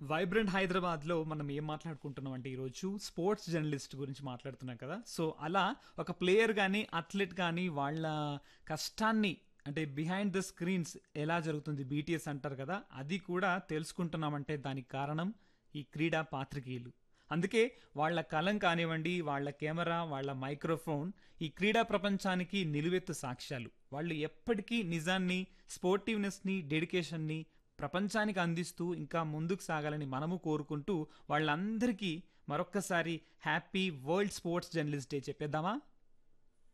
vibrant హైదరాబాద్లో మనం ఏం మాట్లాడుకుంటున్నాం అంటే ఈరోజు స్పోర్ట్స్ జర్నలిస్ట్ గురించి మాట్లాడుతున్నాం కదా సో అలా ఒక ప్లేయర్ కానీ అథ్లెట్ కానీ వాళ్ళ కష్టాన్ని అంటే బిహైండ్ ద స్క్రీన్స్ ఎలా జరుగుతుంది బీటీఎస్ అంటారు కదా అది కూడా తెలుసుకుంటున్నామంటే దానికి కారణం ఈ క్రీడా పాత్రికేయులు అందుకే వాళ్ళ కలం కానివ్వండి వాళ్ళ కెమెరా వాళ్ళ మైక్రోఫోన్ ఈ క్రీడా ప్రపంచానికి నిలువెత్తు సాక్ష్యాలు వాళ్ళు ఎప్పటికీ నిజాన్ని స్పోర్టివ్నెస్ని డెడికేషన్ని ప్రపంచానికి అందిస్తూ ఇంకా ముందుకు సాగాలని మనము కోరుకుంటూ వాళ్ళందరికీ మరొక్కసారి happy world sports journalist day చెప్పేద్దామా